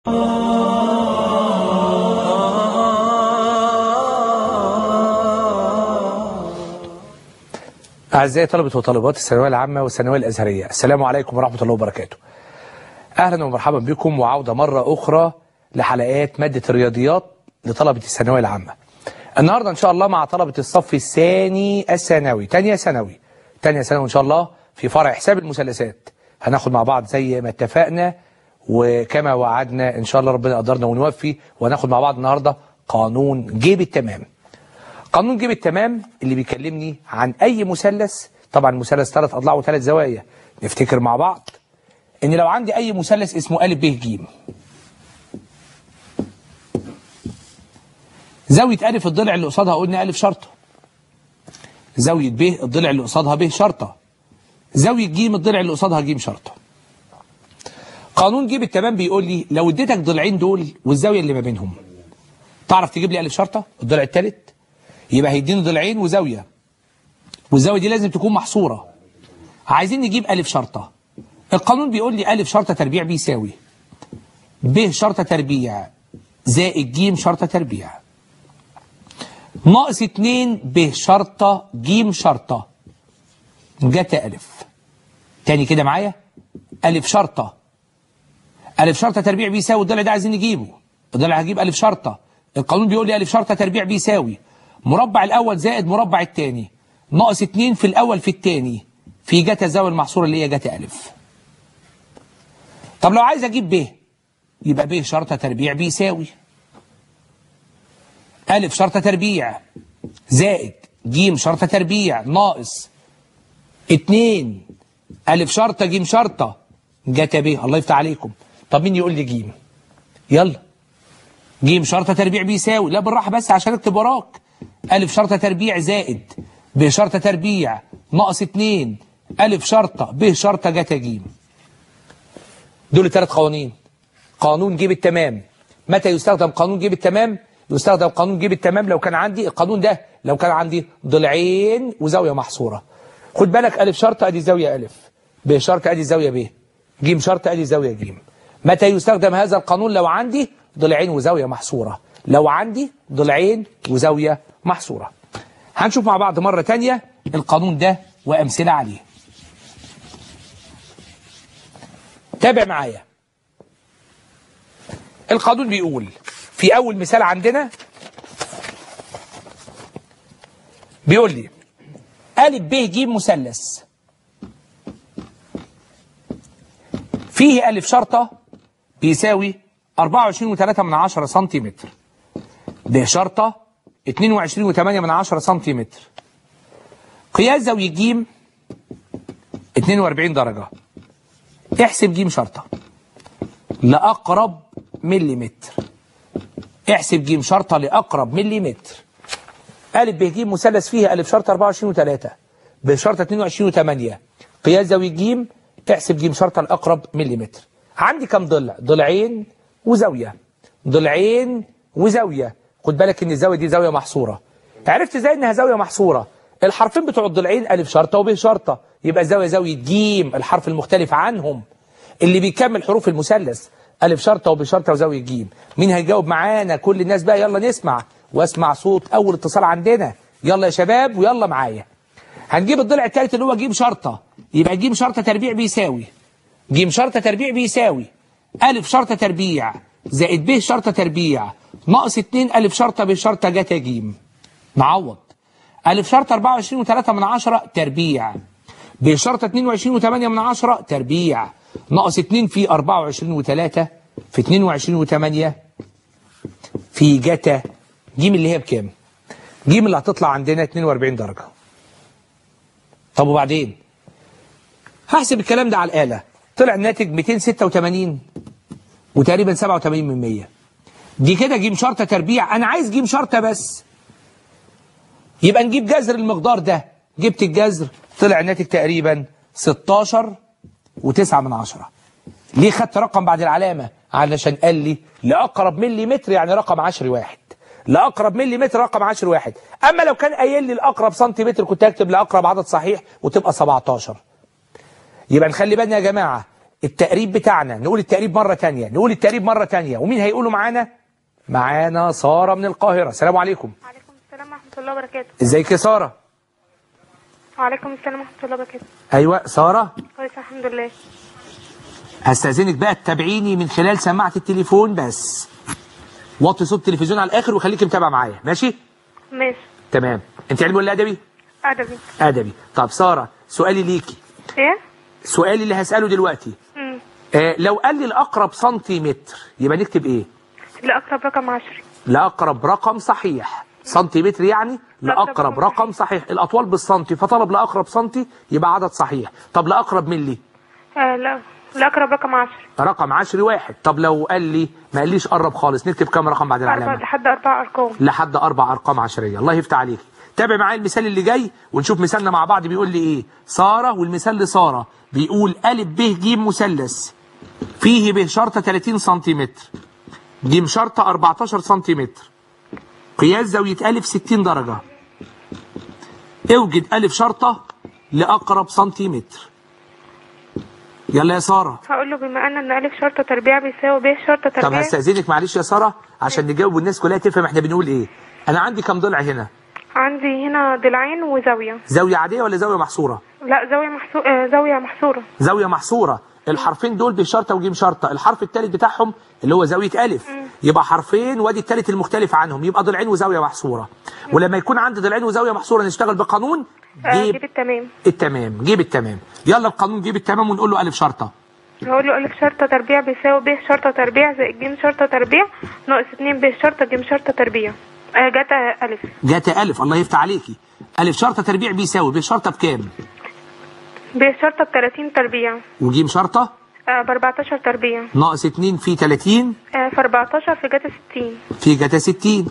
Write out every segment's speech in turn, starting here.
أعزائي طلبة وطالبات الثانوية العامة والثانوية الأزهرية السلام عليكم ورحمة الله وبركاته أهلا ومرحبا بكم وعودة مرة أخرى لحلقات مادة الرياضيات لطلبة الثانوية العامة النهاردة إن شاء الله مع طلبة الصف الثاني الثانوي تانية ثانوي تانية ثانوي إن شاء الله في فرع حساب المثلثات هناخد مع بعض زي ما اتفقنا وكما وعدنا إن شاء الله ربنا قدرنا ونوفي وهناخد مع بعض النهاردة قانون جيب التمام قانون جيب التمام اللي بيكلمني عن اي مثلث طبعا مثلث ثلاث اضلاع وثلاث زوايا نفتكر مع بعض ان لو عندي اي مثلث اسمه ا ب ج زاويه ا الضلع اللي قصادها قلنا ا شرطه زاويه ب الضلع اللي قصادها ب شرطه زاويه ج الضلع اللي قصادها ج شرطه قانون جيب التمام بيقول لي لو اديتك ضلعين دول والزاويه اللي ما بينهم تعرف تجيب لي ا شرطه الضلع الثالث يبقى هيديني ضلعين وزاوية والزاوية دي لازم تكون محصورة عايزين نجيب ألف شرطة القانون بيقول لي ألف شرطة تربيع بيساوي ب شرطة تربيع زائد ج شرطة تربيع ناقص اتنين ب شرطة ج شرطة جت ألف تاني كده معايا ألف شرطة ألف شرطة تربيع بيساوي الضلع ده عايزين نجيبه الضلع هجيب ألف شرطة القانون بيقول لي ألف شرطة تربيع بيساوي مربع الأول زائد مربع الثاني ناقص 2 في الأول في الثاني في جتا الزاوية المحصورة اللي هي جتا ألف طب لو عايز أجيب ب يبقى ب شرطة تربيع بيساوي ألف شرطة تربيع زائد ج شرطة تربيع ناقص 2 ألف شرطة ج شرطة جتا ب الله يفتح عليكم طب مين يقول لي ج يلا ج شرطة تربيع بيساوي لا بالراحة بس عشان اكتب وراك ألف شرطة تربيع زائد ب شرطة تربيع ناقص 2 ألف شرطة ب شرطة جتا ج دول الثلاث قوانين قانون جيب التمام متى يستخدم قانون جيب التمام يستخدم قانون جيب التمام لو كان عندي القانون ده لو كان عندي ضلعين وزاوية محصورة خد بالك ألف شرطة أدي زاوية ألف ب شرطة أدي زاوية ب ج شرطة أدي زاوية ج متى يستخدم هذا القانون لو عندي ضلعين وزاوية محصورة لو عندي ضلعين وزاوية محصورة هنشوف مع بعض مرة تانية القانون ده وأمثلة عليه تابع معايا القانون بيقول في أول مثال عندنا بيقول لي أ ب ج مثلث فيه ألف شرطة بيساوي 24 و3 من 10 سنتيمتر ب شرطة 22 و8 من 10 سنتيمتر قياس زاوية ج 42 درجة احسب ج شرطة لأقرب مليمتر احسب ج شرطة لأقرب مليمتر أ ب ج مثلث فيه أ شرطة 24 و3 ب شرطة 22 و8 قياس زاوية ج احسب ج شرطة لأقرب مليمتر عندي كم ضلع ضلعين وزاوية ضلعين وزاوية خد بالك ان الزاوية دي زاوية محصورة عرفت ازاي انها زاوية محصورة الحرفين بتوع الضلعين ألف شرطة وب شرطة يبقى الزاوية زاوية ج الحرف المختلف عنهم اللي بيكمل حروف المثلث ألف شرطة وب شرطة وزاوية ج مين هيجاوب معانا كل الناس بقى يلا نسمع واسمع صوت أول اتصال عندنا يلا يا شباب ويلا معايا هنجيب الضلع الثالث اللي هو ج شرطة يبقى ج شرطة تربيع بيساوي ج شرطة تربيع بيساوي ألف شرطة تربيع زائد ب شرطة تربيع ناقص 2 ألف شرطة ب شرطة جتا ج نعوض ألف شرطة 24 و3 من 10 تربيع ب شرطة 22 و8 من 10 تربيع ناقص 2 في 24 و3 في 22 و8 في جتا ج اللي هي بكام؟ ج اللي هتطلع عندنا 42 درجة طب وبعدين؟ هحسب الكلام ده على الآلة طلع الناتج 286 وتقريبا 87 من 100 دي كده جيم شرطة تربيع أنا عايز جيم شرطة بس يبقى نجيب جذر المقدار ده جبت الجذر طلع الناتج تقريبا 16 و9 من 10 ليه خدت رقم بعد العلامة علشان قال لي لأقرب مليمتر يعني رقم 10 واحد لأقرب مليمتر رقم 10 واحد أما لو كان قايل لي الأقرب سنتيمتر كنت أكتب لأقرب عدد صحيح وتبقى 17 يبقى نخلي بالنا يا جماعة التقريب بتاعنا نقول التقريب مرة تانية نقول التقريب مرة تانية ومين هيقوله معانا معانا سارة من القاهرة السلام عليكم وعليكم السلام ورحمة الله وبركاته ازيك يا سارة وعليكم السلام ورحمة الله وبركاته ايوه سارة كويس الحمد لله هستأذنك بقى تتابعيني من خلال سماعة التليفون بس وطي صوت التلفزيون على الاخر وخليك متابع معايا ماشي ماشي تمام انت علمي ولا ادبي أدبي ادبي طب سارة سؤالي ليكي إيه؟ سؤالي اللي هسأله دلوقتي مم. آه لو قال لي الأقرب سنتيمتر يبقى نكتب إيه؟ لأقرب رقم عشري لأقرب رقم صحيح سنتيمتر يعني لأقرب رقم صحيح الأطوال بالسنتي فطلب لأقرب سنتي يبقى عدد صحيح طب لأقرب ملي آه لا لأقرب رقم عشري رقم عشري واحد طب لو قال لي ما قاليش قرب خالص نكتب كام رقم بعد أربعة العلامة لحد أربع أرقام لحد أربع أرقام عشرية الله يفتح عليك تابع معايا المثال اللي جاي ونشوف مثالنا مع بعض بيقول لي إيه سارة والمثال لسارة بيقول ألف ب ج مثلث فيه ب شرطة 30 سنتيمتر ج شرطة 14 سنتيمتر قياس زاوية ألف 60 درجة اوجد ألف شرطة لأقرب سنتيمتر يلا يا سارة هقول له بما أن إن ألف شرطة تربيع بيساوي ب شرطة طب تربيع هستأذنك معلش يا سارة عشان نجاوب والناس كلها تفهم احنا بنقول ايه انا عندي كام ضلع هنا عندي هنا ضلعين وزاوية زاوية عادية ولا زاوية محصورة لا زاوية محسو... آه زاوية محصورة زاوية محصورة الحرفين دول بشرطة وجيم شرطة الحرف الثالث بتاعهم اللي هو زاوية ألف يبقى حرفين وادي الثالث المختلف عنهم يبقى ضلعين وزاوية محصورة ولما يكون عندي ضلعين وزاوية محصورة نشتغل بقانون آه جيب جيب التمام التمام جيب التمام يلا القانون جيب التمام ونقول له ألف شرطة هقول له ألف شرطة تربيع بيساوي ب شرطة تربيع زائد ج شرطة تربيع ناقص اتنين ب شرطة ج شرطة تربيع آه جت آه ألف جات ألف الله يفتح عليكي ألف شرطة تربيع بيساوي ب شرطة بكام ب شرطة بتلاتين تربيع وجيم شرطة آه ب 14 تربيع ناقص 2 في 30 آه في 14 في جت 60 في جتا 60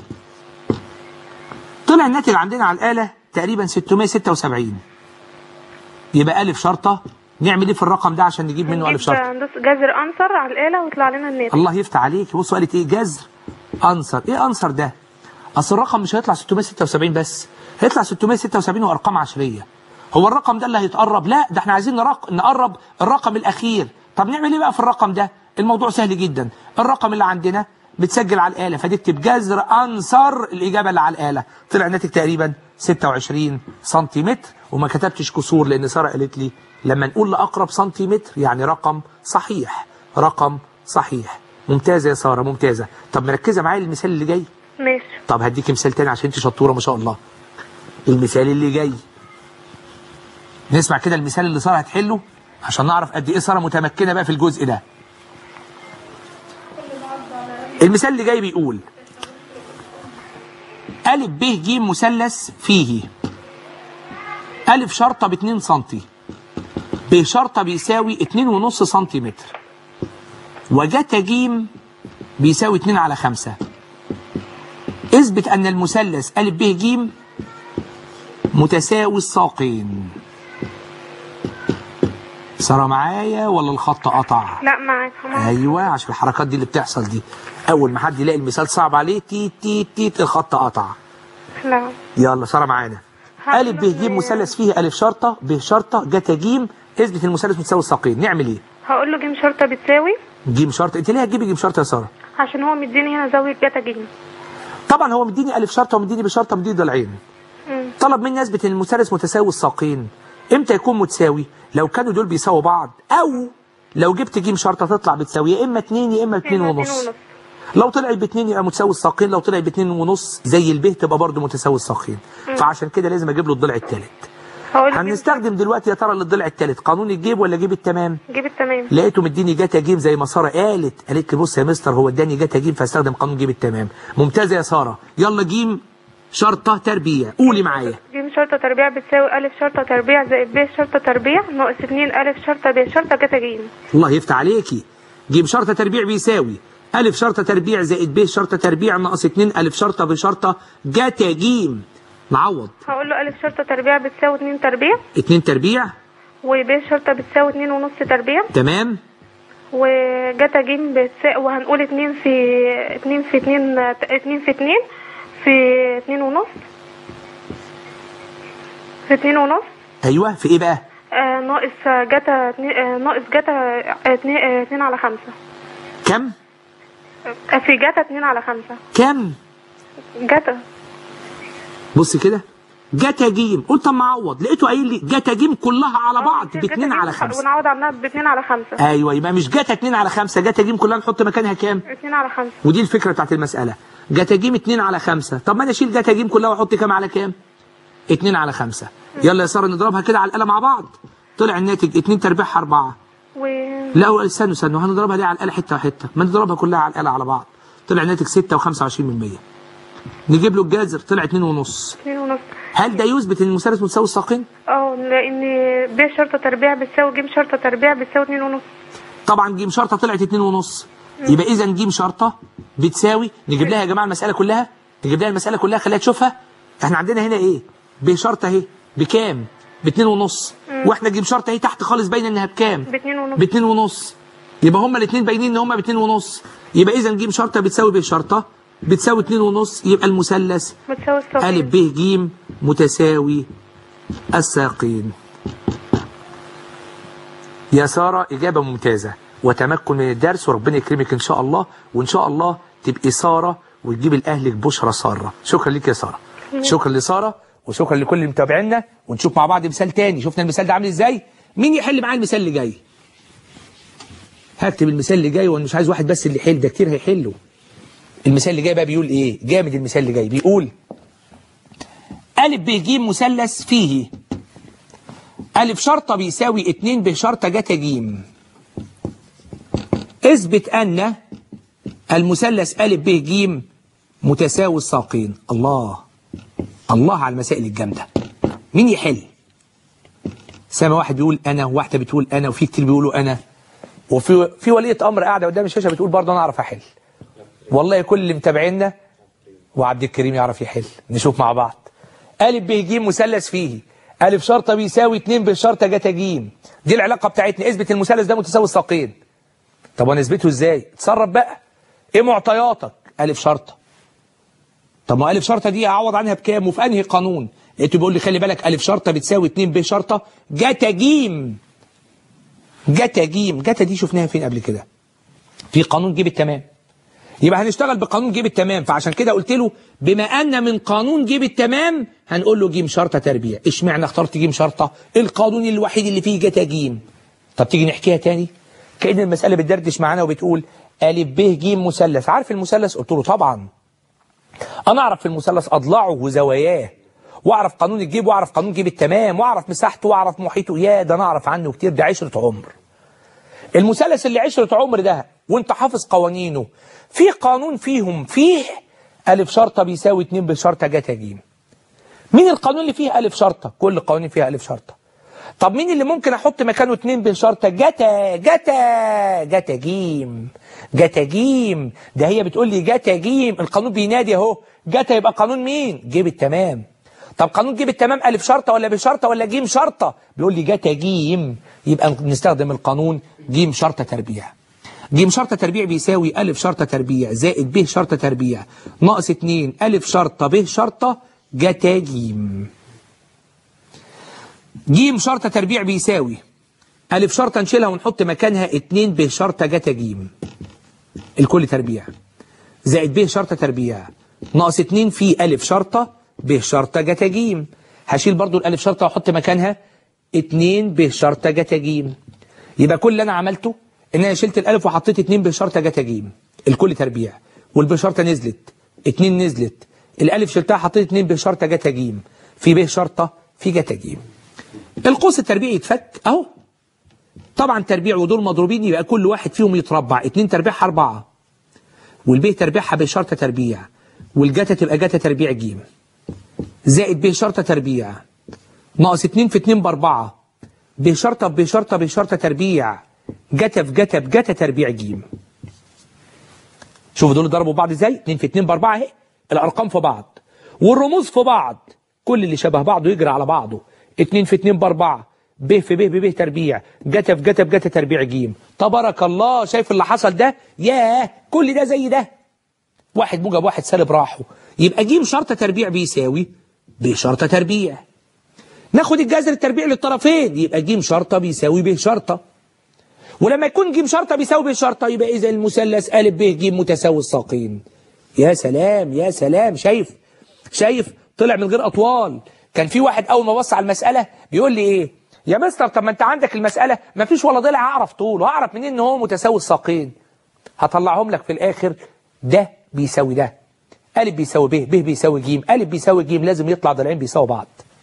طلع الناتج عندنا على الآلة تقريبا 676 يبقى ألف شرطة نعمل ايه في الرقم ده عشان نجيب منه ألف نجيب شرطة ندوس جذر أنصر على الآلة ويطلع لنا الناتج الله يفتح عليك بصوا قالت ايه جذر أنصر ايه أنصر ده أصل الرقم مش هيطلع 676 بس هيطلع 676 وأرقام عشرية هو الرقم ده اللي هيتقرب لا ده احنا عايزين نرق... نقرب الرقم الأخير طب نعمل ايه بقى في الرقم ده الموضوع سهل جدا الرقم اللي عندنا بتسجل على الآلة فتكتب جذر أنصر الإجابة اللي على الآلة طلع الناتج تقريبا 26 سنتيمتر وما كتبتش كسور لأن سارة قالت لي لما نقول لأقرب سنتيمتر يعني رقم صحيح رقم صحيح ممتازة يا سارة ممتازة طب مركزة معايا المثال اللي جاي ماشي طب هديك مثال تاني عشان انت شطورة ما شاء الله المثال اللي جاي نسمع كده المثال اللي سارة هتحله عشان نعرف قد ايه سارة متمكنة بقى في الجزء ده المثال اللي جاي بيقول ألف ب ج مثلث فيه ألف شرطة ب 2 سنتي ب شرطة بيساوي 2.5 سنتيمتر وجتا ج بيساوي 2 على 5 اثبت أن المثلث أ ب ج متساوي الساقين سارة معايا ولا الخط قطع لا معاك معاك. ايوه عشان الحركات دي اللي بتحصل دي اول ما حد يلاقي المثال صعب عليه تيت تيت تيت الخط قطع لا يلا سارة معانا أ ب ج مثلث فيه أ شرطة ب شرطة جتا ج اثبت المثلث متساوي الساقين نعمل ايه هقول له ج شرطة بتساوي ج شرطة انت ليه هتجيبي ج شرطة يا سارة عشان هو مديني هنا زاوية جتا ج طبعا هو مديني أ شرطة ومديني بشرطة ومديني ضلعين مم. طلب مني اثبت ان المثلث متساوي الساقين امتى يكون متساوي لو كانوا دول بيساووا بعض او لو جبت ج شرطه تطلع بتساوي يا اما 2 يا اما 2 ونص لو طلعت باتنين يبقى متساوي الساقين لو طلعت باتنين ونص زي الب تبقى برضه متساوي الساقين فعشان كده لازم اجيب له الضلع الثالث هقول له هنستخدم دلوقتي يا ترى للضلع الثالث قانون الجيب ولا جيب التمام جيب التمام لقيته مديني جاتا جيم زي ما ساره قالت قالت لي بص يا مستر هو اداني جاتا جيم فاستخدم قانون جيب التمام ممتازه يا ساره يلا جيم شرطه تربيه قولي معايا ج شرطة تربيع بتساوي أ شرطة تربيع زائد ب شرطة تربيع ناقص اتنين أ شرطة ب شرطة جتا ج الله يفتح عليكي جيم شرطة تربيع بيساوي ألف شرطة تربيع زائد ب شرطة تربيع ناقص 2 ألف شرطة بشرطة جاتا جيم نعوض هقول له أ شرطة تربيع بتساوي اتنين تربيع 2 تربيع وب شرطة بتساوي اتنين ونص تربيع تمام وجتا ج بتساوي وهنقول اتنين في اتنين في اتنين اتنين في اتنين في اتنين ونص في اتنين ونص أيوه في إيه بقى؟ آه ناقص جتا اتنين- آه ناقص جتا آه، اتنين آه، اتنين على خمسة كم آه، في جتا اتنين على خمسة كم جتا بص كده جتا جيم قلت اما اعوض لقيته قايل لي جتا جيم كلها على بعض جتا باتنين جيم على خمسة ونعوض عنها باتنين على خمسة ايوه يبقى مش جتا اتنين على خمسة جتا جيم كلها نحط مكانها كام اتنين على خمسة ودي الفكره بتاعت المساله جتا جيم 2 على 5 طب ما انا اشيل جتا جيم كلها واحط كام على كام 2 على 5 يلا يا ساره نضربها كده على الاله مع بعض طلع الناتج 2 تربيعها 4 و لا استنوا استنوا هنضربها دي على الاله حته وحته ما نضربها كلها على الاله على بعض طلع الناتج 6 و25 من 100 نجيب له الجذر طلع 2 ونص اتنين ونص هل ده يثبت ان المثلث متساوي الساقين اه لان ب شرطة تربيع بتساوي ج شرطة تربيع بتساوي اتنين ونص طبعا جيم شرطه طلعت 2 ونص يبقى اذا جيم شرطه بتساوي نجيب لها يا جماعه المساله كلها نجيب لها المساله كلها خليها تشوفها احنا عندنا هنا ايه ب شرطه اهي بكام باتنين ونص واحنا جيم شرطه اهي تحت خالص باينه انها بكام باتنين ونص باتنين ونص يبقى هما الاثنين باينين ان هما باتنين ونص يبقى اذا جيم شرطه بتساوي ب شرطه بتساوي اتنين ونص يبقى المثلث بتساوي أ الساقين ب ج متساوي الساقين يا سارة إجابة ممتازة وتمكن من الدرس وربنا يكرمك إن شاء الله وإن شاء الله تبقي سارة وتجيب لأهلك بشرى سارة شكرا لك يا سارة شكرا لسارة وشكرا لكل اللي متابعينا ونشوف مع بعض مثال تاني شفنا المثال ده عامل إزاي مين يحل معايا المثال اللي جاي هكتب المثال اللي جاي وانا مش عايز واحد بس اللي يحل ده كتير هيحله المثال اللي جاي بقى بيقول ايه جامد المثال اللي جاي بيقول أ ب ج مثلث فيه أ شرطة بيساوي 2 ب شرطة جتا ج اثبت أن المثلث أ ب ج متساوي الساقين الله الله على المسائل الجامدة مين يحل سامع واحد بيقول أنا وواحدة بتقول أنا وفي كتير بيقولوا أنا وفي في ولية أمر قاعدة قدام الشاشة بتقول برضه أنا أعرف أحل والله كل اللي متابعينا وعبد الكريم يعرف يحل نشوف مع بعض أ ب ج مثلث فيه أ شرطة بيساوي 2 ب شرطة جتا ج دي العلاقة بتاعتنا اثبت المثلث ده متساوي الساقين طب وانا اثبته ازاي اتصرف بقى ايه معطياتك أ شرطة طب ما أ شرطة دي اعوض عنها بكام وفي انهي قانون لقيته بيقول لي خلي بالك أ شرطة بتساوي 2 ب شرطة جتا ج جتا ج جتا دي شفناها فين قبل كده في قانون جيب التمام يبقى هنشتغل بقانون جيب التمام فعشان كده قلت له بما ان من قانون جيب التمام هنقول له جيم شرطه تربيع اشمعنى اخترت جيم شرطه القانون الوحيد اللي فيه جتا جيم طب تيجي نحكيها تاني كأن المسألة بتدردش معانا وبتقول أ ب ج مثلث عارف المثلث قلت له طبعا انا اعرف في المثلث اضلاعه وزواياه واعرف قانون الجيب واعرف قانون جيب التمام واعرف مساحته واعرف محيطه يا ده انا اعرف عنه كتير ده عشرة عمر المثلث اللي عشرة عمر ده وانت حافظ قوانينه في قانون فيهم فيه ألف شرطة بيساوي 2 بشرطة جتا جيم مين القانون اللي فيه ألف شرطة كل القوانين فيها ألف شرطة طب مين اللي ممكن احط مكانه 2 بشرطة جتا جتا جتا جيم جتا جيم ده هي بتقول لي جتا جيم القانون بينادي اهو جتا يبقى قانون مين جيب التمام طب قانون جيب التمام ألف شرطة ولا بشرطة ولا جيم شرطة بيقول لي جتا جيم يبقى نستخدم القانون جيم شرطة تربيع جيم شرطة تربيع بيساوي ألف شرطة تربيع زائد ب شرطة تربيع ناقص 2 ألف شرطة ب شرطة جتا جيم جيم شرطة تربيع بيساوي ألف شرطة نشيلها ونحط مكانها 2 ب شرطة جتا جيم الكل تربيع زائد ب شرطة تربيع ناقص 2 في ألف شرطة ب شرطة جتا جيم هشيل برضو الألف شرطة وأحط مكانها 2 ب شرطة جتا جيم يبقى كل اللي أنا عملته إن أنا شلت الألف وحطيت 2 ب شرطة جتا جيم الكل تربيع والب شرطة نزلت 2 نزلت الألف شلتها حطيت 2 ب شرطة جتا جيم في ب شرطة في جتا جيم القوس التربيعي يتفك اهو طبعا تربيع ودول مضروبين يبقى كل واحد فيهم يتربع اتنين تربيعها اربعة والبيه تربيعها بشرطة تربيع والجتا تبقى جتا تربيع جيم زائد ب شرطة تربيع ناقص اتنين في اتنين باربعة بشرطة بشرطة بشرطة تربيع جتا في جتا بجتا تربيع جيم شوفوا دول ضربوا بعض ازاي اتنين في اتنين باربعة اهي الارقام في بعض والرموز في بعض كل اللي شبه بعضه يجري على بعضه اتنين في اتنين باربعة ب في ب بب تربيع جتا في جتا بجتا تربيع جيم تبارك الله شايف اللي حصل ده ياه كل ده زي ده واحد موجب واحد سالب راحوا يبقى جيم شرطة تربيع بيساوي ب شرطة تربيع ناخد الجذر التربيع للطرفين يبقى ج شرطة بيساوي ب شرطة ولما يكون ج شرطة بيساوي ب شرطة يبقى إذا المثلث أ ب ج متساوي الساقين يا سلام يا سلام شايف شايف طلع من غير أطوال كان في واحد أول ما بص على المسألة بيقول لي إيه يا مستر طب ما أنت عندك المسألة ما فيش ولا ضلع أعرف طوله أعرف منين إن هو متساوي الساقين هطلعهم لك في الآخر ده بيساوي ده أ بيساوي ب ب بيساوي ج أ بيساوي ج لازم يطلع ضلعين بيساوي بعض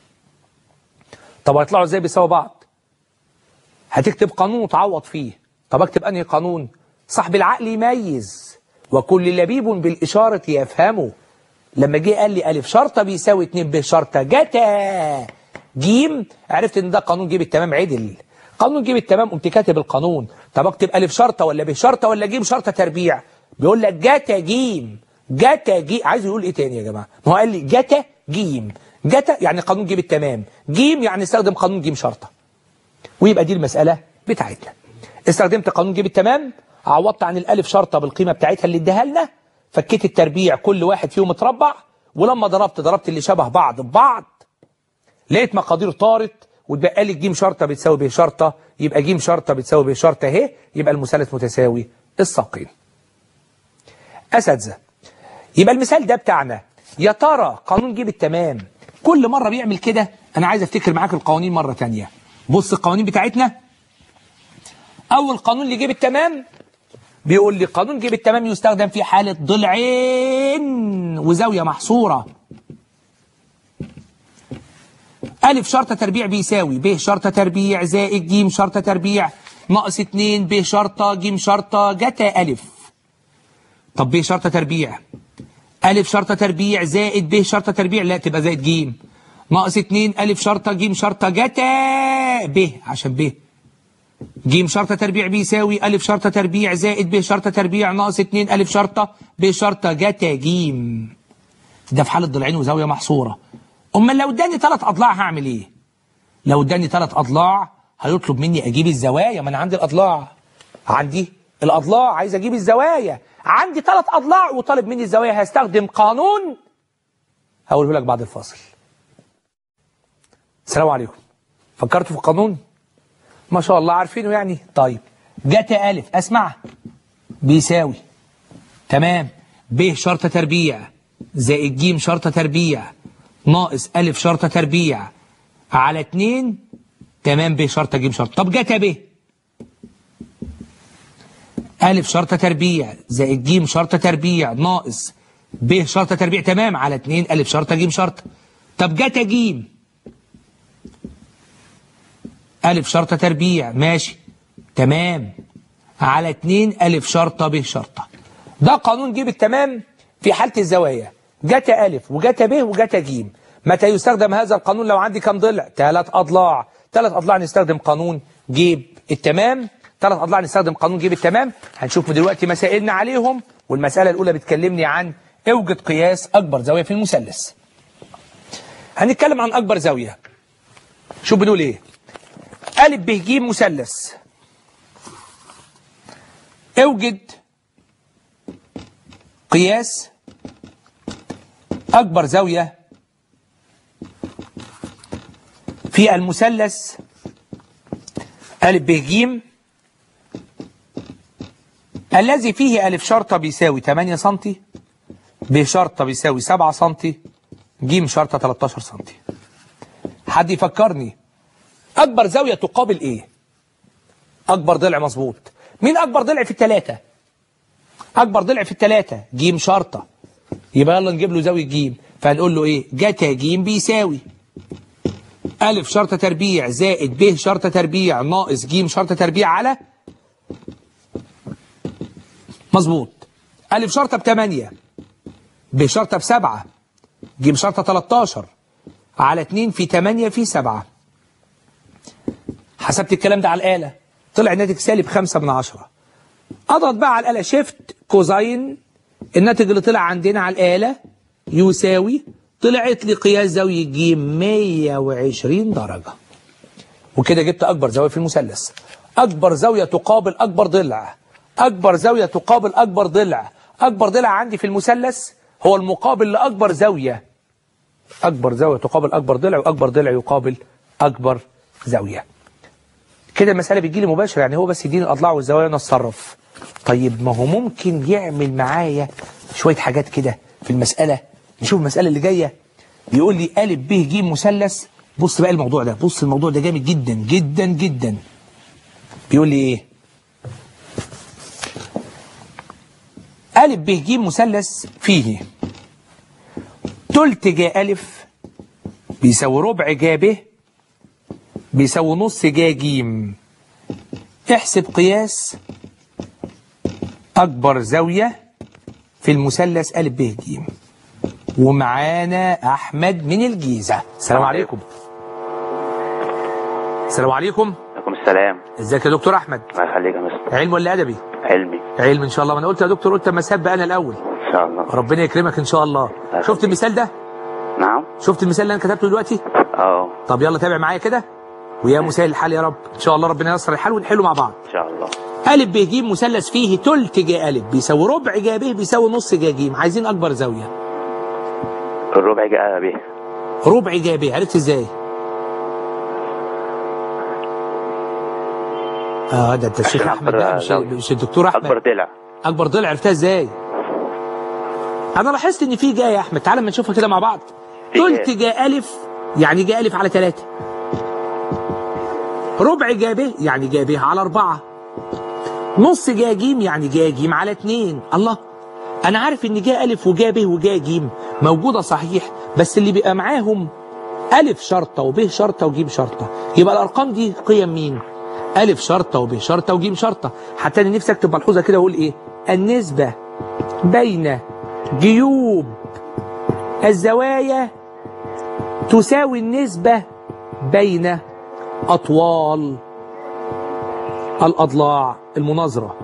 طب هيطلعوا ازاي بيساوي بعض هتكتب قانون وتعوض فيه طب اكتب انهي قانون صاحب العقل يميز وكل لبيب بالإشارة يفهمه لما جه قال لي ألف شرطة بيساوي 2 ب شرطة جتا جيم عرفت ان ده قانون جيب التمام عدل قانون جيب التمام قمت كاتب القانون طب اكتب ألف شرطة ولا ب شرطة ولا جيم شرطة تربيع بيقول لك جتا جيم جتا جيم عايز يقول ايه تاني يا جماعة ما هو قال لي جتا جيم جتا يعني قانون جيب التمام جيم يعني استخدم قانون جيم شرطة ويبقى دي المسألة بتاعتنا استخدمت قانون جيب التمام عوضت عن الألف شرطة بالقيمة بتاعتها اللي اداها لنا فكيت التربيع كل واحد فيهم متربع ولما ضربت ضربت اللي شبه بعض ببعض لقيت مقادير طارت واتبقى لي جيم شرطة بتساوي ب شرطة يبقى جيم شرطة بتساوي ب شرطة اهي يبقى المثلث متساوي الساقين أساتذة يبقى المثال ده بتاعنا يا ترى قانون جيب التمام كل مرة بيعمل كده أنا عايز أفتكر معاك القوانين مرة تانية بص القوانين بتاعتنا أول قانون لجيب التمام بيقول لي قانون جيب التمام يستخدم في حالة ضلعين وزاوية محصورة ألف شرطة تربيع بيساوي ب شرطة تربيع زائد ج شرطة تربيع ناقص 2 ب شرطة ج شرطة جتا ألف طب ب شرطة تربيع ألف شرطة تربيع زائد ب شرطة تربيع لا تبقى زائد ج ناقص 2 ألف شرطة ج شرطة جتا ب عشان ب ج شرطة تربيع بيساوي ألف شرطة تربيع زائد ب شرطة تربيع ناقص 2 ألف شرطة ب شرطة جتا ج ده في حالة ضلعين وزاوية محصورة أمال لو اداني ثلاث أضلاع هعمل إيه؟ لو اداني ثلاث أضلاع هيطلب مني أجيب الزوايا ما أنا عندي الأضلاع عندي الأضلاع عايز أجيب الزوايا عندي ثلاث أضلاع وطالب مني الزوايا هستخدم قانون هقوله لك بعد الفاصل السلام عليكم فكرتوا في القانون ما شاء الله عارفينه يعني طيب جتا ألف أسمع بيساوي تمام ب شرطة تربيع زائد ج شرطة تربيع ناقص ألف شرطة تربيع على اتنين تمام ب شرطة ج شرطة طب جتا ب ألف شرطة تربيع زائد ج شرطة تربيع ناقص ب شرطة تربيع تمام على اتنين ألف شرطة ج شرطة طب جتا ج ألف شرطة تربيع ماشي تمام على اتنين ألف شرطة ب شرطة ده قانون جيب التمام في حالة الزوايا جتا ألف وجتا ب وجتا ج متى يستخدم هذا القانون لو عندي كم ضلع ثلاث أضلاع ثلاث أضلاع نستخدم قانون جيب التمام ثلاث أضلاع نستخدم قانون جيب التمام هنشوف دلوقتي مسائلنا عليهم والمسألة الأولى بتكلمني عن اوجد قياس أكبر زاوية في المثلث هنتكلم عن أكبر زاوية شوف بنقول إيه ألف ب ج مثلث اوجد قياس أكبر زاوية في المثلث ألف ب ج الذي فيه ألف شرطة بيساوي 8 سنتي ب شرطة بيساوي 7 سنتي ج شرطة 13 سنتي حد يفكرني أكبر زاوية تقابل إيه أكبر ضلع مظبوط مين أكبر ضلع في الثلاثة أكبر ضلع في الثلاثة ج شرطة يبقى يلا نجيب له زاوية ج فهنقول له إيه جتا ج بيساوي ألف شرطة تربيع زائد ب شرطة تربيع ناقص ج شرطة تربيع على مظبوط ألف شرطة بثمانية ب شرطة بسبعة ج شرطة 13 على 2 في 8 في 7 حسبت الكلام ده على الآلة طلع الناتج سالب 5 من 10 اضغط بقى على الآلة شيفت كوزاين الناتج اللي طلع عندنا على الآلة يساوي طلعت لي قياس زاوية ج 120 درجة وكده جبت أكبر زاوية في المثلث أكبر زاوية تقابل أكبر ضلع أكبر زاوية تقابل أكبر ضلع أكبر ضلع عندي في المثلث هو المقابل لأكبر زاوية أكبر زاوية تقابل أكبر ضلع وأكبر ضلع يقابل اكبر زاويه كده المساله بتجي لي مباشر يعني هو بس يديني الاضلاع والزوايا وانا اتصرف طيب ما هو ممكن يعمل معايا شويه حاجات كده في المساله نشوف المساله اللي جايه بيقول لي ا ب ج مثلث بص بقى الموضوع ده بص الموضوع ده جامد جدا جدا جدا بيقول لي ايه ا ب ج مثلث فيه تلت جا ألف بيساوي ربع جا ب بيساوي نص جا جيم احسب قياس أكبر زاوية في المثلث أ ب ج ومعانا أحمد من الجيزة السلام عليكم السلام عليكم عليكم السلام ازيك يا دكتور أحمد الله يخليك يا مستر علم ولا أدبي علمي علم إن شاء الله ما أنا قلت يا دكتور قلت مساب بقى أنا الأول ان شاء الله ربنا يكرمك إن شاء الله شفت المثال ده نعم شفت المثال اللي أنا كتبته دلوقتي اه طب يلا تابع معايا كده ويا مسهل الحال يا رب ان شاء الله ربنا ييسر الحال ونحله مع بعض ان شاء الله ا ب ج مثلث فيه تلت ج ا بيساوي ربع ج ب بيساوي نص ج ج عايزين اكبر زاويه الربع جاء به ربع ج ب عرفت ازاي اه ده انت الشيخ عشان احمد أكبر بقى مش, زاوية. مش الدكتور احمد اكبر ضلع اكبر ضلع عرفتها ازاي انا لاحظت ان في جا يا احمد تعالى ما نشوفها كده مع بعض في تلت جا. جا الف يعني جا الف على ثلاثة ربع جا ب يعني جا ب على أربعة نص جا جيم يعني جا جيم على اتنين الله أنا عارف إن جا ألف وجا ب وجا جيم موجودة صحيح بس اللي بيبقى معاهم ألف شرطة وب شرطة وجيم شرطة يبقى الأرقام دي قيم مين؟ ألف شرطة وب شرطة وجيم شرطة حتى أنا نفسي أكتب ملحوظة كده وأقول إيه؟ النسبة بين جيوب الزوايا تساوي النسبة بين أطوال الأضلاع المناظرة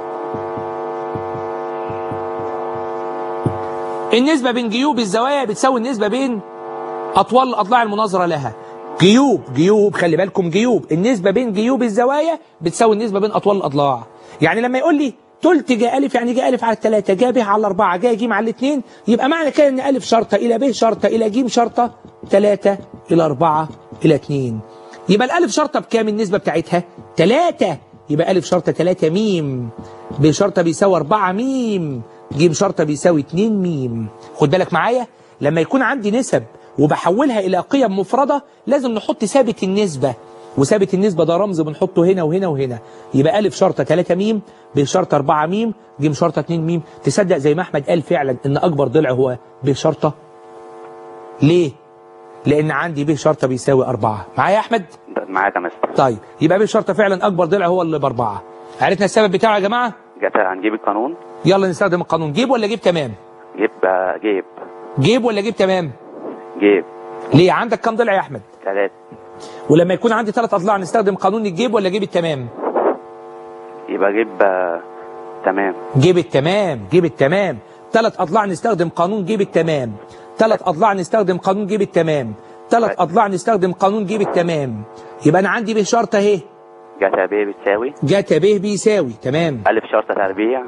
النسبة بين جيوب الزوايا بتساوي النسبة بين أطوال الأضلاع المناظرة لها جيوب جيوب خلي بالكم جيوب النسبة بين جيوب الزوايا بتساوي النسبة بين أطوال الأضلاع يعني لما يقول لي تلت جا ألف يعني جا ألف على الثلاثة جا ب على الأربعة جا جيم على الاثنين يبقى معنى كده إن ألف شرطة إلى ب شرطة إلى جيم شرطة ثلاثة إلى أربعة إلى اثنين يبقى الألف شرطة بكام النسبة بتاعتها؟ ثلاثة يبقى ألف شرطة ثلاثة ميم ب شرطة بيساوي أربعة ميم جيم شرطة بيساوي اتنين ميم خد بالك معايا لما يكون عندي نسب وبحولها إلى قيم مفردة لازم نحط ثابت النسبة وثابت النسبة ده رمز بنحطه هنا وهنا وهنا يبقى ألف شرطة 3 ميم ب شرطة 4 ميم ج شرطة 2 ميم تصدق زي ما أحمد قال فعلا إن أكبر ضلع هو ب شرطة ليه؟ لأن عندي ب شرطة بيساوي أربعة معايا يا أحمد؟ معاك يا مستر طيب يبقى ب شرطة فعلا أكبر ضلع هو اللي بأربعة عرفنا السبب بتاعه يا جماعة؟ جت هنجيب القانون يلا نستخدم القانون جيب ولا جيب تمام؟ جيب آه، جيب جيب ولا جيب تمام؟ جيب ليه عندك كام ضلع يا أحمد؟ ثلاث ولما يكون عندي ثلاث أضلاع نستخدم قانون الجيب ولا جيب التمام؟ يبقى جيب آه، تمام جيب التمام جيب التمام ثلاث أضلاع نستخدم قانون جيب التمام ثلاث أضلاع نستخدم قانون جيب التمام ثلاث أضلاع نستخدم قانون جيب التمام يبقى أنا عندي ب شرطة أهي جت ب بتساوي جت ب بيساوي تمام ألف شرطة تربيع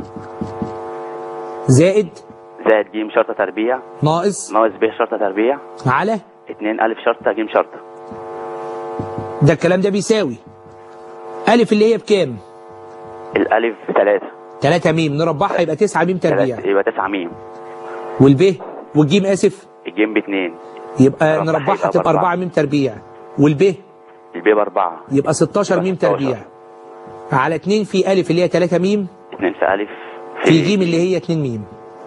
زائد زائد ج شرطة تربيع ناقص ناقص ب شرطة تربيع على اتنين ألف شرطة ج شرطة ده الكلام ده بيساوي ألف اللي هي بكام؟ الألف ثلاثة 3 ميم نربعها يبقى 9 ميم تربيع ثلاثة يبقى تسعة ميم والب والجيم آسف الجيم باتنين يبقى نربعها نربعها يبقى تبقى بأربعة. 4 ميم تربيع والب الب بأربعة يبقى 16 ميم 16. تربيع على 2 في ألف اللي هي 3 ميم اتنين في ألف في جيم اللي هي 2 ميم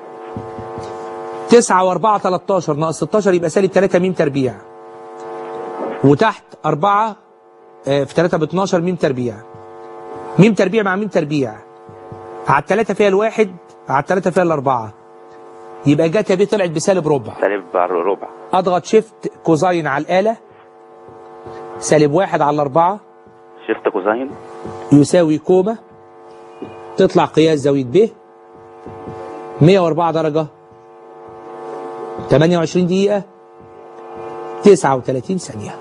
9 و4 13 ناقص 16 يبقى سالب 3 ميم تربيع وتحت 4 في 3 ب 12 ميم تربيع ميم تربيع مع ميم تربيع على الثلاثة فيها الواحد على الثلاثة فيها الأربعة يبقى جت بي طلعت بسالب ربع سالب ربع أضغط شيفت كوزاين على الآلة سالب واحد على الأربعة شفت كوزين يساوي كوما تطلع قياس زاوية ب 104 درجة 28 دقيقة 39 ثانية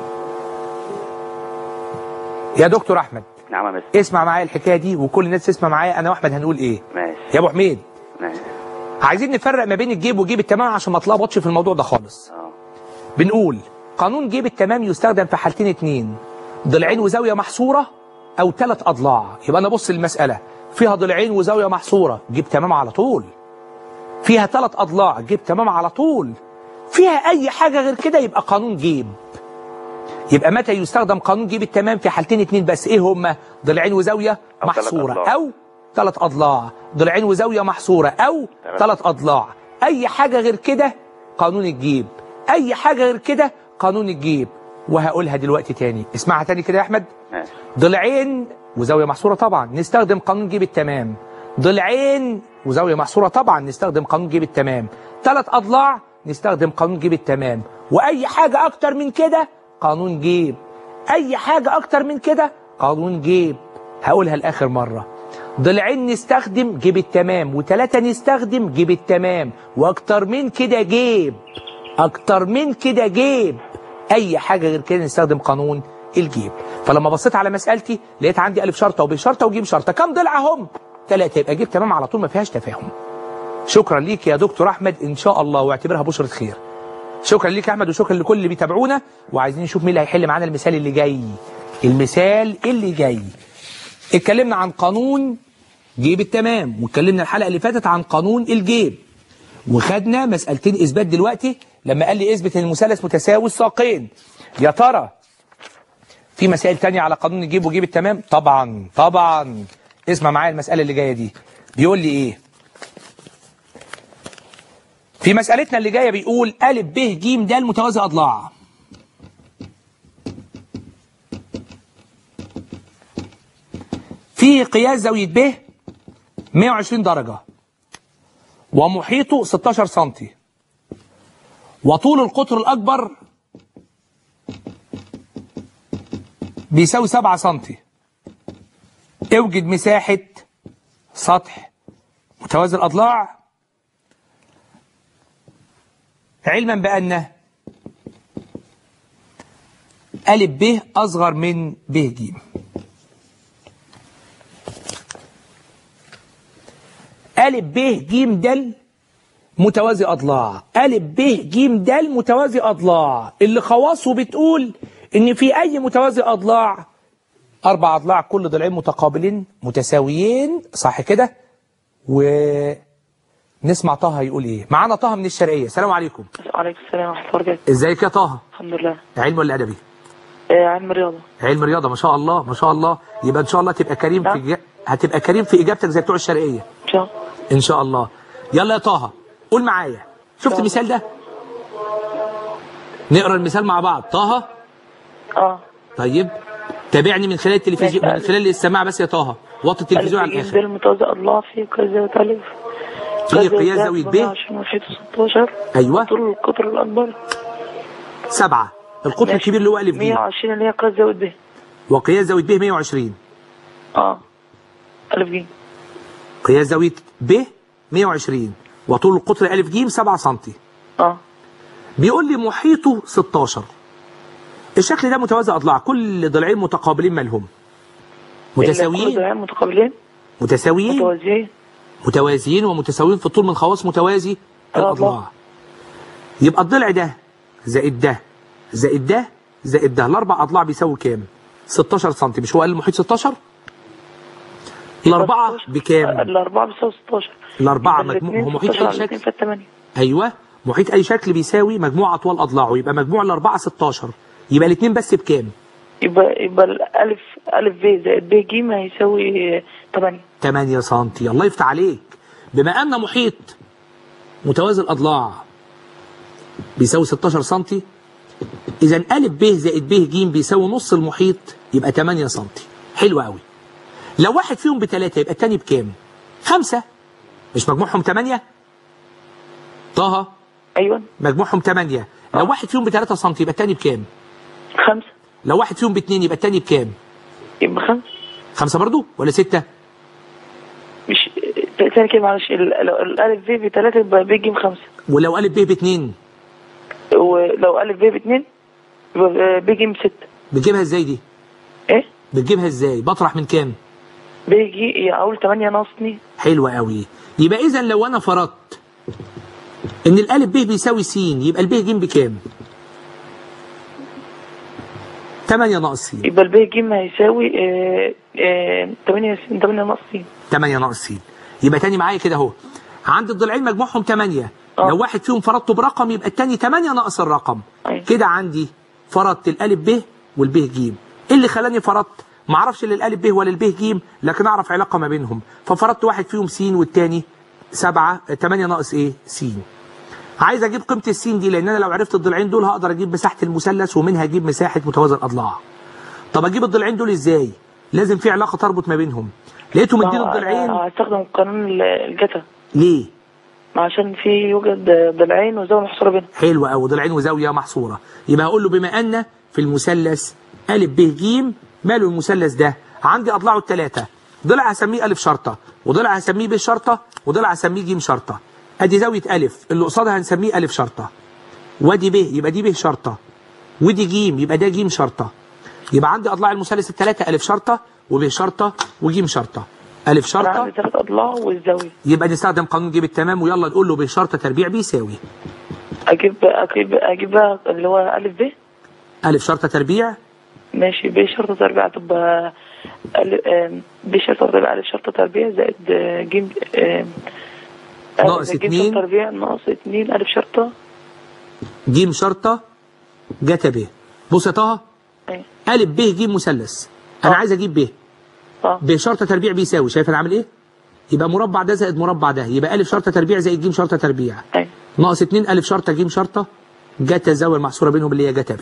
يا دكتور أحمد نعم يا مستر اسمع معايا الحكاية دي وكل الناس تسمع معايا أنا وأحمد هنقول إيه ماشي يا أبو حميد ماشي عايزين نفرق ما بين الجيب وجيب التمام عشان ما اتلخبطش في الموضوع ده خالص اه بنقول قانون جيب التمام يستخدم في حالتين اتنين ضلعين وزاوية محصورة أو ثلاث أضلاع يبقى أنا بص المسألة فيها ضلعين وزاوية محصورة جيب تمام على طول فيها ثلاث أضلاع جيب تمام على طول فيها أي حاجة غير كده يبقى قانون جيب يبقى متى يستخدم قانون جيب التمام في حالتين اتنين بس ايه هما ضلعين وزاوية أو ثلاث محصورة أضلاع. أو ثلاث أضلاع ضلعين وزاوية محصورة أو تمام. ثلاث أضلاع أي حاجة غير كده قانون الجيب أي حاجة غير كده قانون الجيب وهقولها دلوقتي تاني اسمعها تاني كده يا أحمد ماشي ضلعين وزاوية محصورة طبعا نستخدم قانون جيب التمام ضلعين وزاوية محصورة طبعا نستخدم قانون جيب التمام ثلاث أضلاع نستخدم قانون جيب التمام وأي حاجة أكتر من كده قانون جيب أي حاجة أكتر من كده قانون جيب هقولها لآخر مرة ضلعين نستخدم جيب التمام وثلاثة نستخدم جيب التمام وأكتر من كده جيب أكتر من كده جيب أي حاجة غير كده نستخدم قانون الجيب فلما بصيت على مسألتي لقيت عندي ألف شرطة وب شرطة وجيم شرطة كم ضلع هم؟ ثلاثة يبقى جيب تمام على طول ما فيهاش تفاهم شكرا ليك يا دكتور أحمد إن شاء الله واعتبرها بشرة خير شكرا ليك يا أحمد وشكرا لكل اللي بيتابعونا وعايزين نشوف مين اللي هيحل معانا المثال اللي جاي المثال اللي جاي اتكلمنا عن قانون جيب التمام واتكلمنا الحلقة اللي فاتت عن قانون الجيب وخدنا مسألتين إثبات دلوقتي لما قال لي اثبت ان المثلث متساوي الساقين يا ترى في مسائل تانية على قانون الجيب وجيب التمام طبعا طبعا اسمع معايا المسألة اللي جاية دي بيقول لي ايه في مسألتنا اللي جاية بيقول أ ب ج د متوازي أضلاع في قياس زاوية ب 120 درجة ومحيطه 16 سنتي وطول القطر الأكبر بيساوي 7 سنتي اوجد مساحة سطح متوازي الأضلاع علما بأن أ ب أصغر من ب ج أ ب ج د متوازي أضلاع أ ب ج د متوازي أضلاع اللي خواصه بتقول إن في أي متوازي أضلاع أربع أضلاع كل ضلعين متقابلين متساويين صح كده ونسمع طه يقول إيه معانا طه من الشرقية السلام عليكم وعليكم السلام ورحمة الله وبركاته ازيك يا طه الحمد لله علم ولا أدبي آه، علم الرياضة علم رياضة ما شاء الله ما شاء الله يبقى إن شاء الله تبقى كريم في نعم. إجا- هتبقى كريم في إجابتك زي بتوع الشرقية إن شاء الله إن شاء الله يلا يا طه قول معايا شفت طه. المثال ده نقرا المثال مع بعض طه اه طيب تابعني من خلال التلفزيون ماشي. من خلال السماع بس يا طه وطي التلفزيون على ده الاخر المتوازي أضلاع في قياس زاوية ألف في قياس زاوية ب 120 وحيد 16 ايوه طول القطر الأكبر سبعة القطر ماشي. الكبير اللي هو ألف ج 120 اللي هي قياس زاوية ب وقياس زاوية ب 120 اه ألف ج قياس زاوية ب 120 وطول القطر ألف ج 7 سم اه بيقول لي محيطه 16 الشكل ده متوازي أضلاع كل ضلعين متقابلين مالهم كل متساويين ضلعين متقابلين متساويين متوازيين متوازيين ومتساويين في الطول من خواص متوازي الأضلاع. الأضلاع يبقى الضلع ده زائد ده زائد ده زائد ده الأربع أضلاع بيساوي كام؟ 16 سم مش هو قال المحيط 16 الأربعة 16. بكام؟ الأربعة بيساوي 16 الأربعة يبقى مجموع الاثنين هو محيط 16 أي على الاثنين شكل في الثمانية أيوه محيط أي شكل بيساوي مجموع أطوال أضلاعه يبقى مجموع الأربعة 16 يبقى الاثنين بس بكام؟ يبقى يبقى الألف ألف ب زائد ب ج هيساوي 8 8 سم الله يفتح عليك بما أن محيط متوازي الأضلاع بيساوي 16 سم إذا أ ب زائد ب ج بيساوي نص المحيط يبقى 8 سم حلو قوي لو واحد فيهم بثلاثة يبقى التاني بكام؟ خمسة مش مجموعهم 8 طه أيوة مجموعهم 8 لو واحد فيهم بثلاثة سم يبقى التاني بكام؟ خمسة لو واحد فيهم باثنين يبقى التاني بكام؟ يبقى خمسة خمسة برضو ولا ستة؟ مش تاني كده معلش ال- لو الألف ب بتلاتة يبقى ب ج بخمسة ولو أ ب باثنين ولو ألف ب باتنين يبقى ب ج بستة بتجيبها ازاي دي؟ إيه؟ بتجيبها ازاي؟ بطرح من كام؟ ب ج أول تمانية ناقص اتنين حلوة قوي يبقى اذا لو انا فرضت ان الالف ب بيساوي س يبقى الب ج بكام 8 ناقص س يبقى الب ج هيساوي آه، آه، 8 س 8 ناقص س 8 ناقص س يبقى تاني معايا كده اهو عند الضلعين مجموعهم 8 آه. لو واحد فيهم فرضته برقم يبقى التاني 8 ناقص الرقم أيوة. كده عندي فرضت الالف ب والب ج ايه اللي خلاني فرضت ما اعرفش لا الالف ب ولا الب ج لكن اعرف علاقه ما بينهم ففرضت واحد فيهم س والتاني 7 8 ناقص ايه س عايز اجيب قيمه السين دي لان انا لو عرفت الضلعين دول هقدر اجيب مساحه المثلث ومنها اجيب مساحه متوازي الاضلاع طب اجيب الضلعين دول ازاي لازم في علاقه تربط ما بينهم لقيته مديني الضلعين آه، هستخدم قانون ال- الجتا ليه عشان في يوجد ضلعين وزاوية محصورة بينهم حلو قوي ضلعين وزاويه محصوره يبقى هقول له بما ان في المثلث ا ب ج ماله المثلث ده عندي اضلاعه الثلاثه ضلع هسميه الف شرطه وضلع هسميه ب شرطه وضلع هسميه ج شرطه ادي زاويه الف اللي قصادها هنسميه الف شرطه وادي ب يبقى دي ب شرطه ودي ج يبقى ده ج شرطه يبقى عندي اضلاع المثلث الثلاثه الف شرطه وب شرطه وج شرطه الف أنا شرطه عندي ثلاث أضلاع والزاوية يبقى نستخدم قانون جيب التمام ويلا نقول له ب شرطه تربيع بيساوي أجيب أجيب أجيب بقى اللي هو ألف ب الف شرطه تربيع ماشي ب شرطة تربيع تبقى ألف- آم، ب شرطة تربيع ألف شرطة تربيع زائد آه، ج آم، ألف- ناقص ج اتنين. شرطة تربيع ناقص اتنين ألف شرطة ج شرطة جتا ب بص يا طه أيوة. ألف ب ج مثلث أنا آه. عايز أجيب ب اه ب شرطة تربيع بيساوي شايف أنا عامل إيه؟ يبقى مربع ده زائد مربع ده يبقى ألف شرطة تربيع زائد ج شرطة تربيع أيوة ناقص 2 ألف شرطة ج شرطة جتا الزاوية المحصورة بينهم اللي هي جتا ب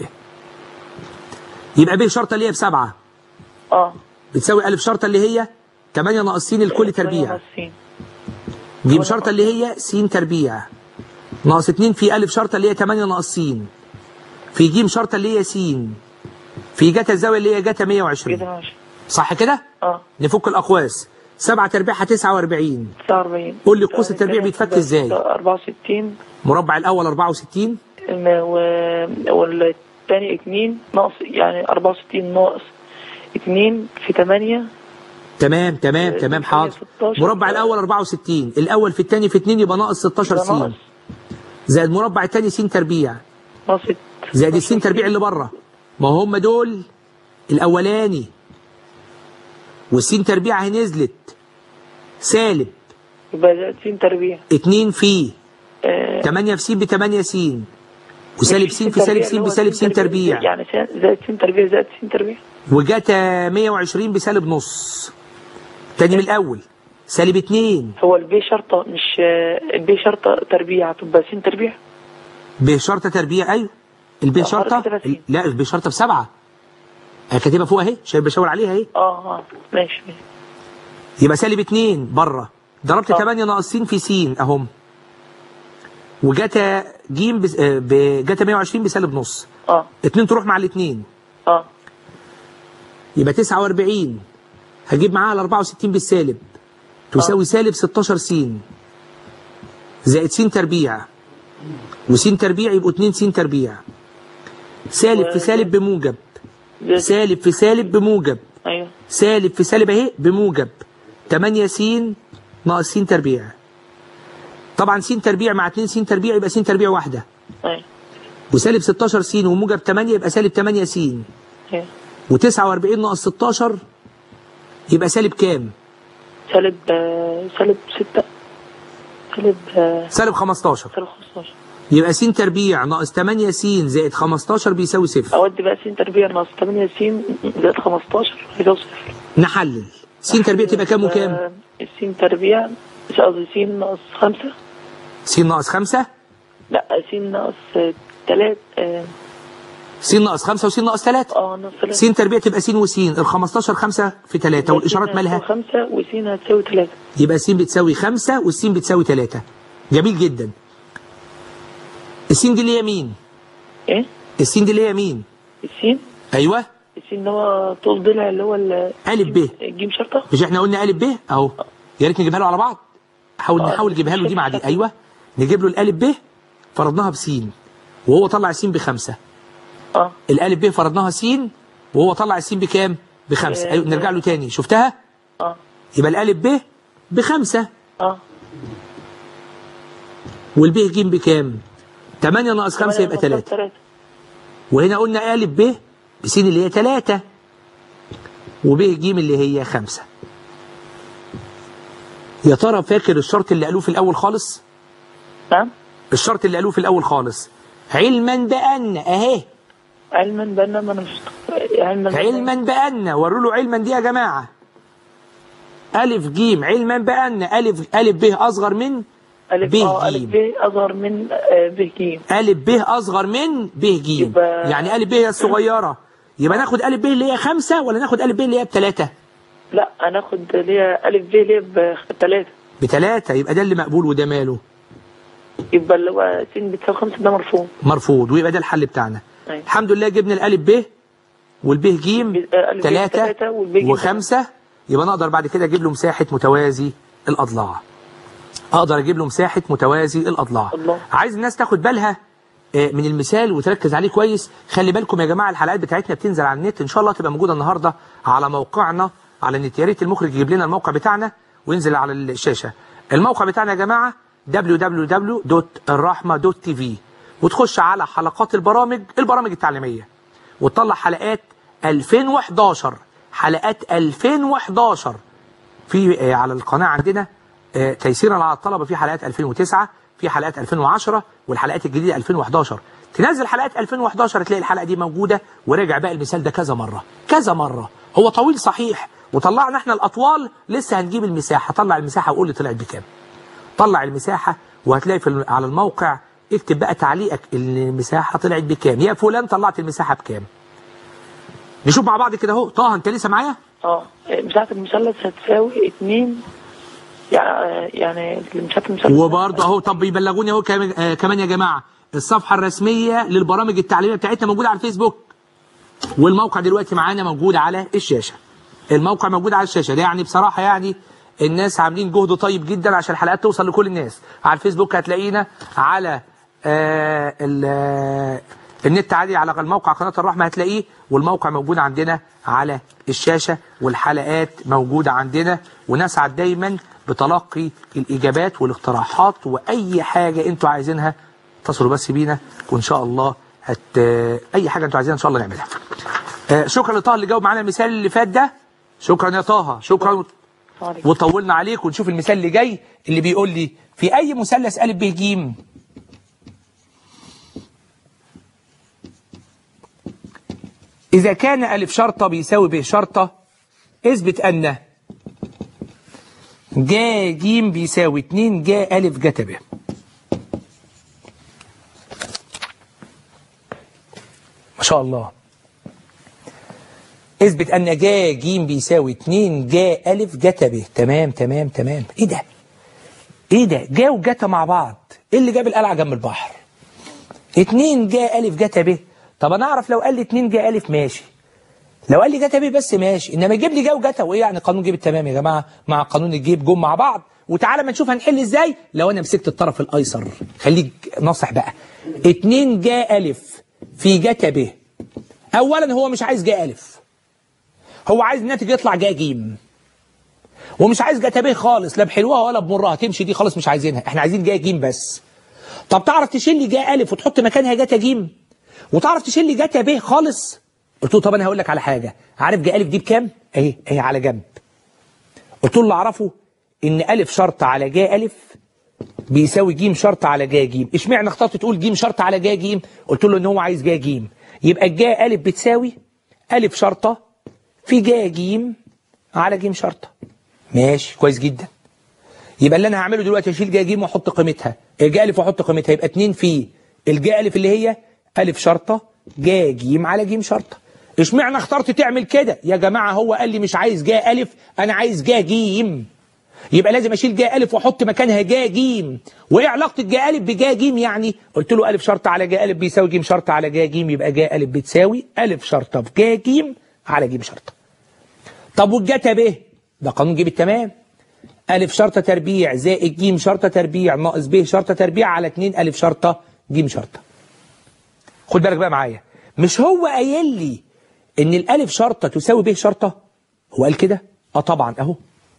يبقى ب شرطة اللي هي بسبعة اه بتساوي ألف شرطة اللي هي 8 ناقص س الكل تربيع ناقصين. ج شرطة اللي هي س تربيع ناقص 2 في ألف شرطة اللي هي 8 ناقص س في ج شرطة اللي هي س في جتا الزاوية اللي هي جتا 120 كده ماشي صح كده؟ اه نفك الأقواس 7 تربيع 49 49 قول لي قوس التربيع بيتفك ازاي؟ 64 مربع الأول 64 الم- و- والتاني اتنين ناقص يعني 64 ناقص اتنين في تمانية تمام تمام تمام حاضر 16. مربع الأول 64 الأول في الثاني في 2 يبقى ناقص 16 يبقى س ناقص. زائد مربع الثاني س تربيع ناقص زائد السين تربيع اللي بره ما هم دول الأولاني والسين تربيع اهي نزلت سالب يبقى زائد س تربيع 2 في آه، 8 في س ب 8 س وسالب س في سالب س اللي هو بسالب س تربيع يعني س- زائد س تربيع زائد س تربيع وجاتا 120 بسالب نص تاني من الأول سالب 2 هو البي شرطة مش آه، البي شرطة تربيع تبقى س تربيع بشرطة تربيع أيوه البي آه، شرطة كده في. لا البي شرطة بسبعة أنا كاتبها فوق أهي شايف بشاور عليها أهي اه اه ماشي ماشي يبقى سالب 2 بره ضربت آه. 8 ناقص س في س اهم وجاتا ج بس- آه، بجاتا 120 بسالب نص اه 2 تروح مع الاثنين اه يبقى 49 هجيب معاها ال 64 بالسالب تساوي سالب 16 س زائد س تربيع وس تربيع يبقوا 2 س تربيع سالب في سالب بموجب زائد- سالب في سالب بموجب ايوه سالب في سالب اهي بموجب 8 س ناقص س تربيع طبعا س تربيع مع 2 س تربيع يبقى س تربيع واحده ايوه وسالب 16 س وموجب 8 يبقى سالب 8 س ايوه و49 ناقص 16 يبقى سالب كام؟ سالب آه، سالب ستة سالب آه، سالب 15 سالب 15 يبقى س تربيع ناقص 8 س زائد 15 بيساوي صفر اودي بقى س تربيع ناقص 8 س زائد 15 هيساوي صفر نحلل س تربيع تبقى كام وكام؟ آه، س تربيع قصدي س ناقص 5 س ناقص 5 لا س ناقص 3 س ناقص 5 وس ناقص 3 اه ناقص 3 س تربيع تبقى س وس ال 15 5 في 3 والاشارات مالها 5 وس هتساوي 3 يبقى س بتساوي 5 والس بتساوي 3 جميل جدا السين دي اللي هي مين؟ ايه السين دي اللي هي مين؟ السين ايوه السين اللي هو طول ضلع اللي هو ال- الف ب الجيم شرطة مش احنا قلنا الف ب اهو يا ريت نجيبها له على بعض حاول آه، نحاول نجيبها له دي مع دي شكل. ايوه نجيب له الالف ب فرضناها بسين وهو طلع س بخمسة اه الالف ب فرضناها س وهو طلع السين بكام بخمسة آه، ايوه نرجع له تاني شفتها اه يبقى الالف ب بخمسة اه والب ج بكام 8 ناقص 5 يبقى 3 3 وهنا قلنا الف ب بس اللي هي 3 وب ج اللي هي 5 يا ترى فاكر الشرط اللي قالوه في الأول خالص نعم الشرط اللي قالوه في الأول خالص علما بأن أهي علما بأن ما أنا مش علما بأن- علما بأن وروا له علما دي يا جماعة ألف جيم علما بأن ألف ألف ب أصغر من ألف ب آه ألف جيم. ب أصغر من آه، ب جيم ألف ب أصغر من ب جيم يبقى- يعني ألف ب هي الصغيرة يبقى ناخد ألف ب اللي هي خمسة ولا ناخد ألف ب اللي هي بتلاتة لا هناخد اللي هي ألف ب اللي هي بثلاثة بتلاتة يبقى ده اللي مقبول وده ماله يبقى اللي هو س بتساوي خمسة ده مرفوض مرفوض ويبقى ده الحل بتاعنا أيوة. الحمد لله جبنا الألف ب والب جيم ب- آه، ألف ب تلاتة تلاتة والب جيم وخمسة يبقى نقدر بعد كده أجيب له مساحة متوازي الأضلاع أقدر أجيب له مساحة متوازي الأضلاع الله. عايز الناس تاخد بالها آه، من المثال وتركز عليه كويس خلي بالكم يا جماعة الحلقات بتاعتنا بتنزل على النت إن شاء الله تبقى موجودة النهاردة على موقعنا على النت يا ريت المخرج يجيب لنا الموقع بتاعنا وينزل على الشاشة الموقع بتاعنا يا جماعة www.الرحمة.tv وتخش على حلقات البرامج البرامج التعليمية وتطلع حلقات 2011 حلقات 2011 في آه، على القناة عندنا آه، تيسيرا على الطلبة في حلقات 2009 في حلقات 2010 والحلقات الجديدة 2011 تنزل حلقات 2011 تلاقي الحلقة دي موجودة وراجع بقى المثال ده كذا مرة كذا مرة هو طويل صحيح وطلعنا احنا الأطوال لسه هنجيب المساحة طلع المساحة وقول لي طلعت بكام طلع المساحة وهتلاقي في الم- على الموقع اكتب بقى تعليقك ان المساحة طلعت بكام يا فلان طلعت المساحة بكام نشوف مع بعض كده اهو طه انت لسه معايا اه مساحة المثلث هتساوي اتنين يعني يعني مساحة المثلث وبرضه اهو طب بيبلغوني اهو كمان آه كمان يا جماعه الصفحه الرسميه للبرامج التعليميه بتاعتنا موجوده على الفيسبوك والموقع دلوقتي معانا موجود على الشاشه الموقع موجود على الشاشه ده يعني بصراحه يعني الناس عاملين جهد طيب جدا عشان الحلقات توصل لكل الناس على الفيسبوك هتلاقينا على آه ال- آه، النت عادي على الموقع قناه الرحمه هتلاقيه والموقع موجود عندنا على الشاشه والحلقات موجوده عندنا ونسعد دايما بتلقي الاجابات والاقتراحات واي حاجه انتوا عايزينها اتصلوا بس بينا وان شاء الله هت اي حاجه انتوا عايزينها ان شاء الله نعملها آه، شكرا لطه اللي جاوب معانا المثال اللي فات ده شكرا يا طه شكرا عليكم. وطولنا عليك ونشوف المثال اللي جاي اللي بيقول لي في أي مثلث ألف ب ج إذا كان ألف شرطة بيساوي ب شرطة اثبت أن جا ج بيساوي 2 جا ألف جتا ب ما شاء الله اثبت ان جا ج بيساوي 2 جا الف جتا ب تمام تمام تمام ايه ده ايه ده جا وجتا مع بعض ايه اللي جاب القلعه جنب البحر 2 جا الف جتا ب طب انا اعرف لو قال لي 2 جا الف ماشي لو قال لي جتا ب بس ماشي انما يجيب لي جا وجتا وايه يعني قانون جيب التمام يا جماعه مع قانون الجيب جم مع بعض وتعالى ما نشوف هنحل ازاي لو انا مسكت الطرف الايسر خليك ناصح بقى 2 جا الف في جتا ب اولا هو مش عايز جا الف هو عايز الناتج يطلع جا جيم ومش عايز جاتا ب خالص لا بحلوها ولا بمرها تمشي دي خالص مش عايزينها احنا عايزين جا جيم بس طب تعرف تشيل لي جا الف وتحط مكانها جاتا جيم وتعرف تشيل لي جاتا ب خالص قلت له طب انا هقول لك على حاجه عارف جا الف دي بكام اهي اهي على جنب قلت له اللي اعرفه ان الف شرط على جا الف بيساوي جيم شرط على جا جيم اشمعنى اخترت تقول جيم شرط على جا جيم قلت له ان هو عايز جا جيم يبقى الجا الف بتساوي الف شرطه في جا جيم على جيم شرطه ماشي كويس جدا يبقى اللي انا هعمله دلوقتي اشيل جا جيم واحط قيمتها الجا الف واحط قيمتها يبقى 2 في الجا الف اللي هي الف شرطه جا جيم على جيم شرطه اشمعنى اخترت تعمل كده يا جماعه هو قال لي مش عايز جا الف انا عايز جا جيم يبقى لازم اشيل جا الف واحط مكانها جا جيم وايه علاقه الجا الف بجا جيم يعني قلت له الف شرطه على جا الف بيساوي جيم شرطه على جا جيم يبقى جا الف بتساوي الف شرطه في جا جيم على جيم شرطه طب والجتا ب ده قانون جيب التمام ألف شرطة تربيع زائد جيم شرطة تربيع ناقص ب شرطة تربيع على 2 ألف شرطة جيم شرطة خد بالك بقى معايا مش هو قايل لي إن الألف شرطة تساوي ب شرطة هو قال كده اه طبعا اهو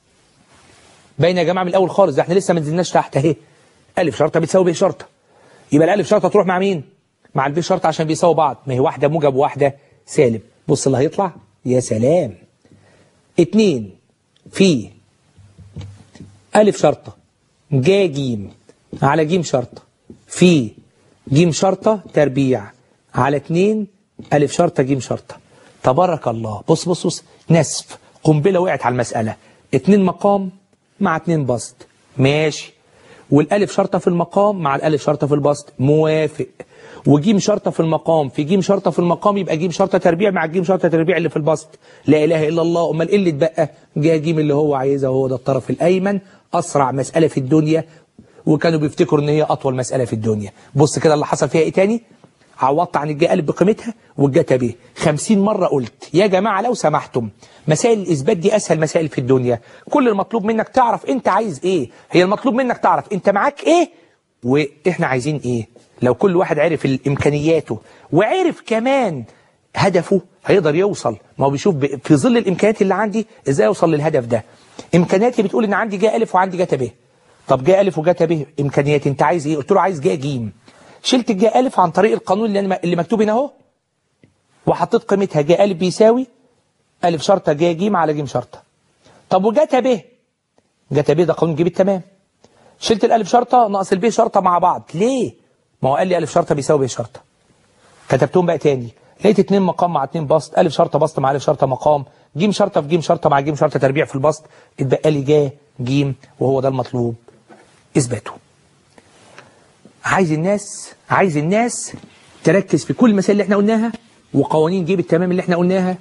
باين يا جماعة من الأول خالص ده احنا لسه ما نزلناش تحت اهي ألف شرطة بتساوي ب شرطة يبقى الألف شرطة تروح مع مين مع الب شرطة عشان بيساووا بعض ما هي واحدة موجب وواحدة سالب بص اللي هيطلع يا سلام اتنين في ألف شرطة جا جيم على جيم شرطة في جيم شرطة تربيع على اتنين ألف شرطة جيم شرطة تبارك الله بص بص بص نسف قنبلة وقعت على المسألة اتنين مقام مع اتنين بسط ماشي والألف شرطة في المقام مع الألف شرطة في البسط موافق وجيم شرطة في المقام في جيم شرطة في المقام يبقى جيم شرطة تربيع مع الجيم شرطة تربيع اللي في البسط لا إله إلا الله أمال إيه اللي اتبقى جاء جيم اللي هو عايزها هو ده الطرف الأيمن أسرع مسألة في الدنيا وكانوا بيفتكروا إن هي أطول مسألة في الدنيا بص كده اللي حصل فيها إيه تاني عوضت عن الجاء ألف بقيمتها والجاء ب 50 مرة قلت يا جماعة لو سمحتم مسائل الإثبات دي أسهل مسائل في الدنيا كل المطلوب منك تعرف أنت عايز إيه هي المطلوب منك تعرف أنت معاك إيه وإحنا عايزين إيه لو كل واحد عرف إمكانياته وعرف كمان هدفه هيقدر يوصل ما هو بيشوف ب- في ظل الإمكانيات اللي عندي إزاي أوصل للهدف ده إمكانياتي بتقول إن عندي جاء ألف وعندي جاء ب طب جاء ألف وجاء ب إمكانياتي أنت عايز إيه قلت له عايز جاء جيم شلت الجاء ألف عن طريق القانون اللي, أنا اللي مكتوب هنا أهو وحطيت قيمتها جاء ألف بيساوي ألف شرطة جاء جيم على جيم شرطة طب وجاء ب جاء ب ده قانون جيب التمام شلت الألف شرطة ناقص الب شرطة مع بعض ليه؟ ما هو قال لي ألف شرطة بيساوي ب شرطة كتبتهم بقى تاني لقيت اتنين مقام مع اتنين بسط ألف شرطة بسط مع ألف شرطة مقام جيم شرطة في جيم شرطة مع جيم شرطة تربيع في البسط اتبقى لي جا جيم وهو ده المطلوب إثباته عايز الناس عايز الناس تركز في كل المسائل اللي احنا قلناها وقوانين جيب التمام اللي احنا قلناها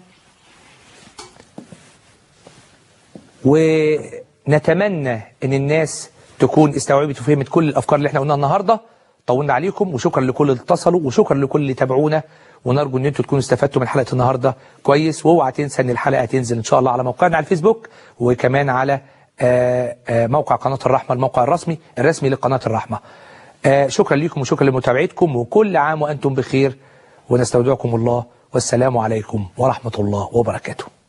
ونتمنى ان الناس تكون استوعبت وفهمت كل الافكار اللي احنا قلناها النهارده طولنا عليكم وشكرا لكل اللي اتصلوا وشكرا لكل اللي تابعونا ونرجو ان انتم تكونوا استفدتوا من حلقه النهارده كويس واوعى تنسى ان الحلقه هتنزل ان شاء الله على موقعنا على الفيسبوك وكمان على آه، آه، موقع قناه الرحمه الموقع الرسمي الرسمي لقناه الرحمه آه، شكرا لكم وشكرا لمتابعتكم وكل عام وانتم بخير ونستودعكم الله والسلام عليكم ورحمه الله وبركاته